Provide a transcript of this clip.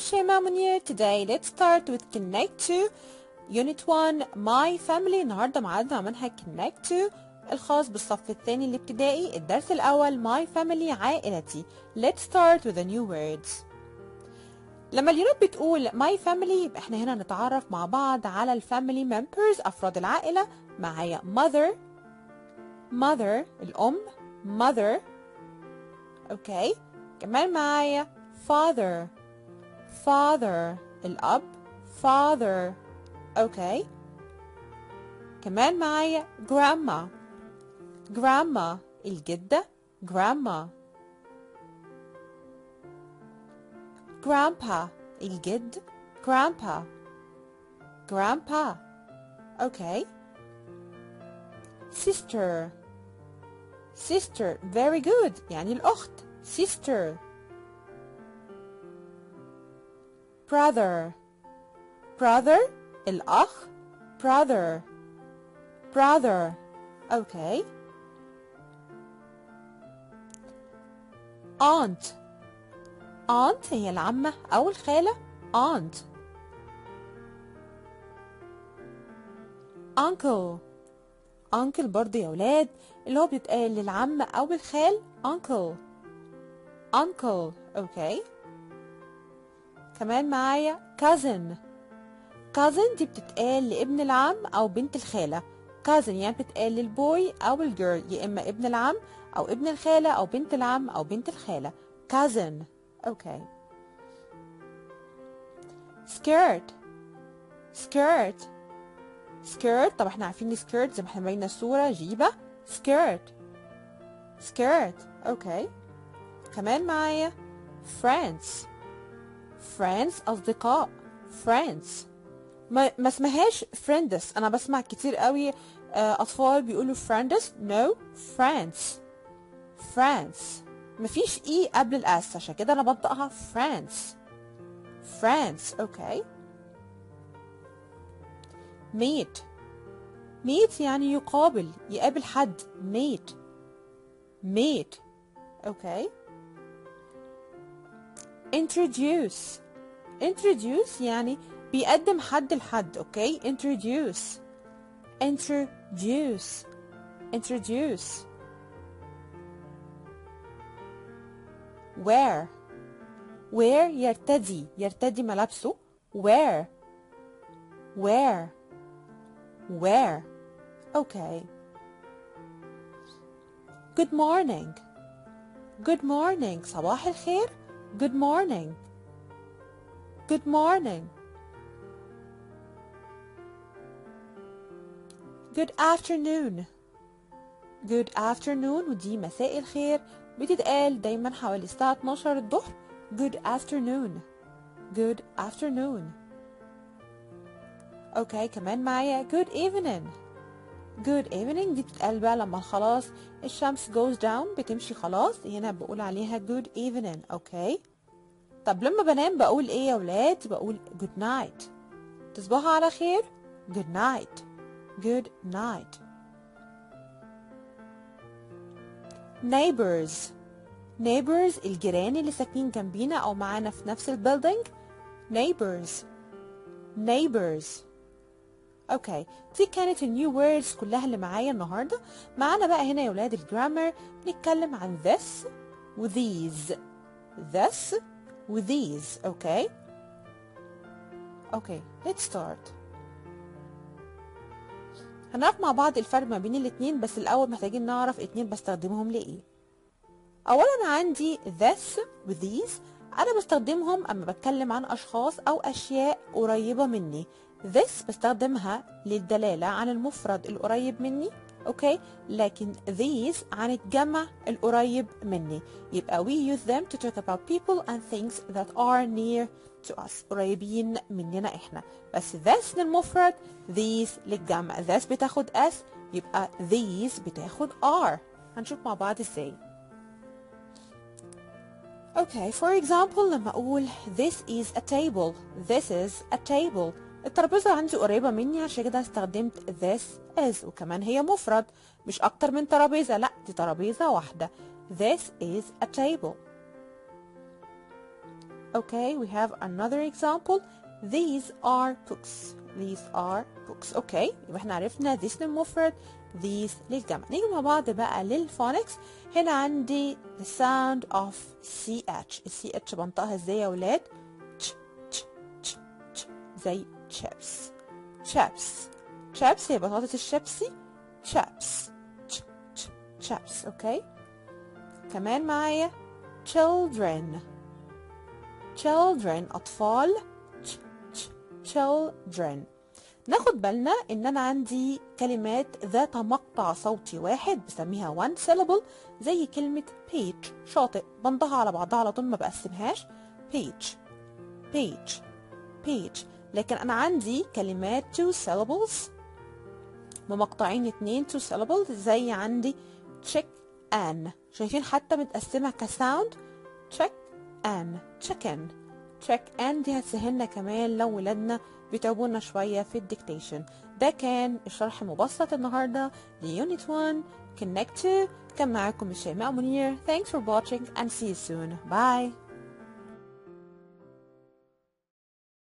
Shema Munir. Today let's start with Connect to Unit 1 My Family النهارده معادنا منهج Connect to الخاص بالصف الثاني الابتدائي الدرس الأول My Family عائلتي Let's start with the new words لما اليونت بتقول My Family يبقى احنا هنا نتعرف مع بعض على الفاميلي members أفراد العائلة معايا mother mother الأم mother اوكي كمان معايا father father الأب father اوكي كمان معايا grandma grandma الجدة grandma grandpa الجد grandpa grandpa اوكي sister sister very good يعني الأخت sister brother brother الأخ brother brother okay aunt aunt هي العمة أو الخالة aunt uncle uncle برضه يا ولاد اللي هو بيتقال للعم أو الخال uncle uncle اوكي كمان معايا cousin cousin دي بتتقال لابن العم أو بنت الخالة cousin يعني بتتقال للبوي أو الجيرل يا إما ابن العم أو ابن الخالة أو بنت العم أو بنت الخالة cousin اوكي skirt skirt skirt طب احنا عارفين skirt زي ما احنا باينه الصورة جيبة skirt skirt اوكي كمان معايا friends friends أصدقاء friends ما, ما اسمهاش friends أنا بسمع كتير قوي آه، أطفال بيقولوا friends no friends friends مفيش اي قبل الاس عشان كده انا بنطقها friends friends اوكي meet meet يعني يقابل يقابل حد meet meet اوكي introduce introduce يعني بيقدم حد لحد اوكي introduce introduce introduce wear wear يرتدي يرتدي ملابسه wear wear wear okay good morning good morning صباح الخير good morning good morning good afternoon good afternoon ودي مساء الخير بتتقال دايما حوالي الساعة 12 الظهر good afternoon good afternoon اوكي كمان معايا good evening good evening دي بتتقال بقى لما خلاص الشمس goes down بتمشي خلاص هنا بقول عليها good evening اوكي طب لما بنام بقول ايه يا ولاد بقول good night تصبحوا على خير good night good night neighbors neighbors الجيران اللي ساكنين جنبينا او معانا في نفس البيلدينج neighbors neighbors اوكي دي كانت النيو ووردز كلها اللي معايا النهارده معانا بقى هنا يا ولاد الجرامر بنتكلم عن this و these this و these اوكي اوكي let's start هنعرف مع بعض الفرق ما بين الاتنين بس الأول محتاجين نعرف اتنين بستخدمهم لإيه أولا عندي this و these أنا بستخدمهم أما بتكلم عن أشخاص أو أشياء قريبة مني this بستخدمها للدلالة عن المفرد القريب مني اوكي لكن these عن الجمع القريب مني يبقى we use them to talk about people and things that are near to us قريبين مننا احنا بس this للمفرد these للجمع this بتاخد s يبقى these بتاخد are هنشوف مع بعض ازاي Okay, for example لما أقول this is a table this is a table الترابيزة عندي قريبة مني عشان كده استخدمت this is وكمان هي مفرد مش أكتر من ترابيزة لأ دي ترابيزة واحدة this is a table Okay, we have another example. These are books. These are books. Okay, يبقى احنا عرفنا this للمفرد these للجمع. نيجي مع بعض بقى للفونكس. هنا عندي the sound of ch. ال ch بنطقها ازاي يا ولاد؟ ch ch ch ch زي chips. chips. chips هي بطاطس الشيبسي. chips. ch ch chips. اوكي. كمان معايا children. children أطفال ch ch children ناخد بالنا إن أنا عندي كلمات ذات مقطع صوتي واحد بسميها one syllable زي كلمة page شاطئ بنضها على بعضها على طول ما بقسمهاش page page page لكن أنا عندي كلمات two syllables بمقطعين اتنين two syllables زي عندي check an شايفين حتى متقسمة كساوند check an chicken check and دي هتسهلنا كمان لو ولادنا بيتعبونا شوية في الديكتيشن ده كان الشرح المبسط النهاردة ليونت 1 connect to كان معاكم الشيماء منير thanks for watching and see you soon bye